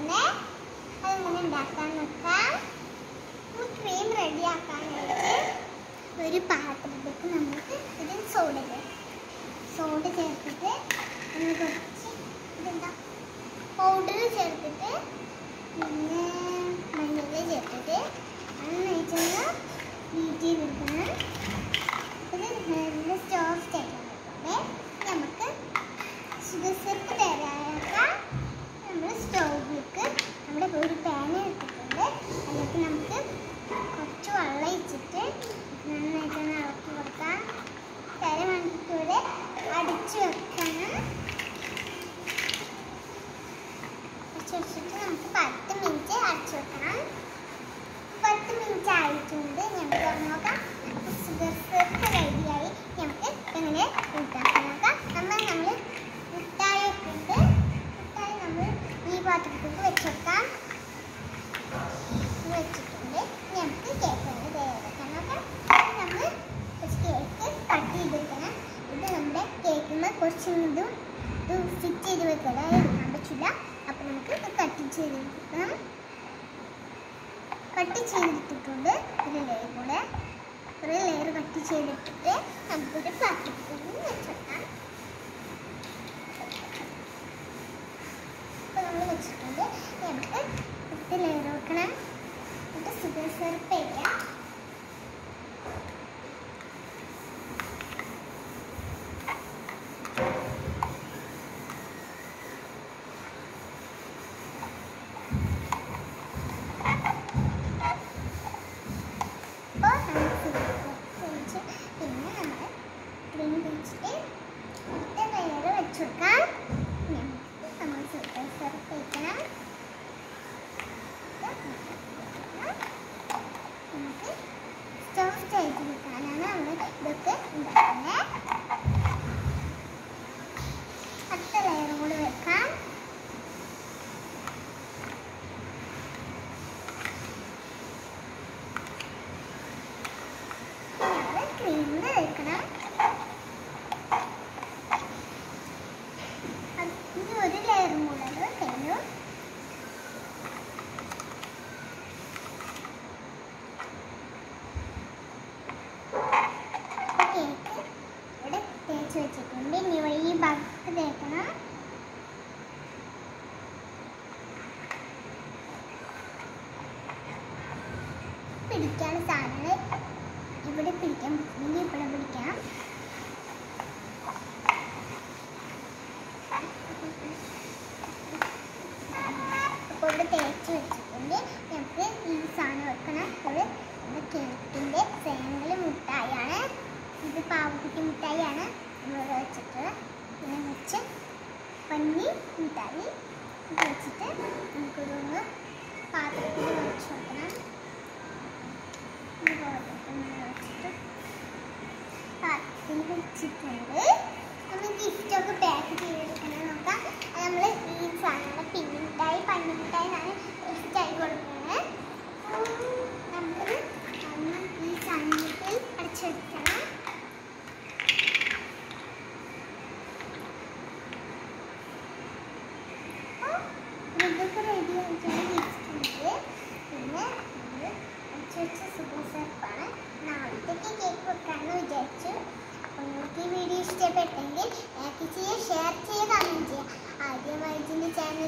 തന്നെ അതെങ്ങനെ ഉണ്ടാക്കാൻ നോക്കാം ക്രീം റെഡിയാക്കാനായിട്ട് ഒരു പാത്രത്തിലേക്ക് നമുക്ക് ഒരു സോഡ ചേർക്കാം സോഡ ചേർത്തിട്ട് ഒന്ന് കുറച്ച് ഇതെന്താ പൗഡർ ചേർത്തിട്ട് പിന്നെ മഞ്ഞൾ ചേർത്തിട്ട് നന്നായിട്ടൊന്ന് ബീറ്റ് ചെയ്തെടുക്കണം ഇത് നല്ല സോഫ്റ്റ് ആയിട്ടുണ്ട് നമുക്ക് ഷുഗർ സിറപ്പ് തയ്യാറാക്കാം നമ്മൾ സ്റ്റൗവിലേക്ക് നമ്മുടെ ഒരു പാൻ എടുത്തിട്ടുണ്ട് അതിലേക്ക് നമുക്ക് കുറച്ച് വെള്ളം ഒഴിച്ചിട്ട് നന്നായിട്ടൊന്ന് ഇളക്കി കൊടുക്കാം തര മണിക്കൂർ അടിച്ചു വെക്കണം അടിച്ചു വെച്ചിട്ട് നമുക്ക് പത്ത് മിനിറ്റ് അടിച്ചു വെക്കണം പത്ത് മിനിറ്റ് ആയിട്ടുണ്ട് നമുക്ക് നോക്കാം ഷുഗർ സിറപ്പ് റെഡിയായി നമുക്ക് എങ്ങനെ ഉണ്ടാക്കാൻ നോക്കാം നമ്മൾ നമ്മൾ മുട്ടായി ഒക്കെ ഉണ്ട് മുട്ടായി നമ്മൾ ഈ പാത്രത്തിലേക്ക് വെച്ചെടുക്കാം വെച്ചിട്ടുണ്ട് ഇനി നമുക്ക് കേക്ക് ഒന്ന് തയ്യാറാക്കാൻ നോക്കാം നമ്മൾ കുറച്ച് കേക്ക് കട്ട് ചെയ്തെടുക്കണം ഇത് നമ്മുടെ കേക്കിന് കുറച്ച് ഇതും ഇത് ഫിറ്റ് ചെയ്ത് വെക്കണം എടുക്കാൻ പറ്റില്ല അപ്പം നമുക്ക് ഇത് കട്ട് ചെയ്തെടുക്കണം കട്ട് ചെയ്തെടുത്തിട്ടുണ്ട് ഒരു ലെയർ കൂടെ ഒരു ലെയർ കട്ട് ചെയ്തിട്ടിട്ട് നമുക്കൊരു പാത്രത്തിൽ വെച്ചെടുക്കാം ഇപ്പൊ നമ്മൾ വെച്ചിട്ടുണ്ട് ഇനി നമുക്ക് അടുത്ത ലെയർ വെക്കണം എന്നിട്ട് സുഗർ സിറപ്പ് ചെയ്യാം അപ്പോൾ നമ്മൾ sugar syrup ഒഴിച്ച് പിന്നെ നമ്മൾ ക്രീം തേച്ചിട്ട് അടുത്ത ലെയർ വെച്ചുകൊടുക്കാം നമുക്ക് നമ്മൾ സുഗർ സിറപ്പ് വയ്ക്കണം നമുക്ക് സോഫ്റ്റ് ആയിട്ട് കിട്ടാനാണ് നമ്മൾ ഇതൊക്കെ ഉണ്ടാക്കുന്നത് അടുത്ത ലെയർ കൂടി വെക്കാം നമ്മൾ ക്രീമിൽ വെക്കണം അത് ഇനി ഒരു ലെയറും കൂടെ അത് കഴിഞ്ഞു കേക്ക് ഇവിടെ തേച്ച് വെച്ചിട്ടുണ്ട് ഇനി ഈ ഭാഗത്ത് തേക്കണം പിടിക്കാൻ സാധനങ്ങൾ ഇവിടെ പിടിക്കാൻ പറ്റില്ലെങ്കിൽ ഇവിടെ പിടിക്കാം അപ്പോൾ ഇവിടെ തേച്ച് വെച്ചിട്ടുണ്ട് നമുക്ക് ഈ സാധനം വെക്കണം അപ്പോൾ നമ്മുടെ കേക്കിൻ്റെ സേനകൾ മുട്ടായാണ് ഇത് പാവക്കുട്ടി മിഠായിയാണ് നമ്മളിവിടെ വെച്ചിട്ട് പിന്നെ വെച്ച് പന്നി മിഠായി ഇത് വെച്ചിട്ട് നമുക്കൊരു പാത്രത്തിൽ വെച്ച് വെക്കണം ഇത് പാത്രത്തിൽ വെച്ചിട്ട് പാത്രത്തിൽ വെച്ചിട്ടുണ്ട് നമ്മൾ ഗിഫ്റ്റൊക്കെ പാക്ക് ചെയ്തെടുക്കണം നോക്കാം നമ്മൾ ഈ സാധനങ്ങൾ പിന്നി മിഠായി പന്നി മിഠായി എന്നാണ് ഗിഫ്റ്റായി കൊടുക്കുന്നത് നമ്മൾ ഈ സാധനത്തിൽ അടച്ചെടുക്കണം ഇതൊക്കെ റെഡി ആയിട്ടാണ് വെച്ചിട്ടുണ്ട് പിന്നെ നമ്മൾ അടിച്ചു വെച്ച സുഗർ സിറപ്പാണ് നാളത്തേക്ക് കേക്ക് വെക്കാമെന്ന് വിചാരിച്ചു അപ്പോൾ നിങ്ങൾക്ക് ഈ വീഡിയോ ഇഷ്ടപ്പെട്ടെങ്കിൽ ലൈക്ക് ചെയ്യുക ഷെയർ ചെയ്യുക കമൻറ്റ് ചെയ്യുക ആദ്യമായി ഇതിൻ്റെ ചാനൽ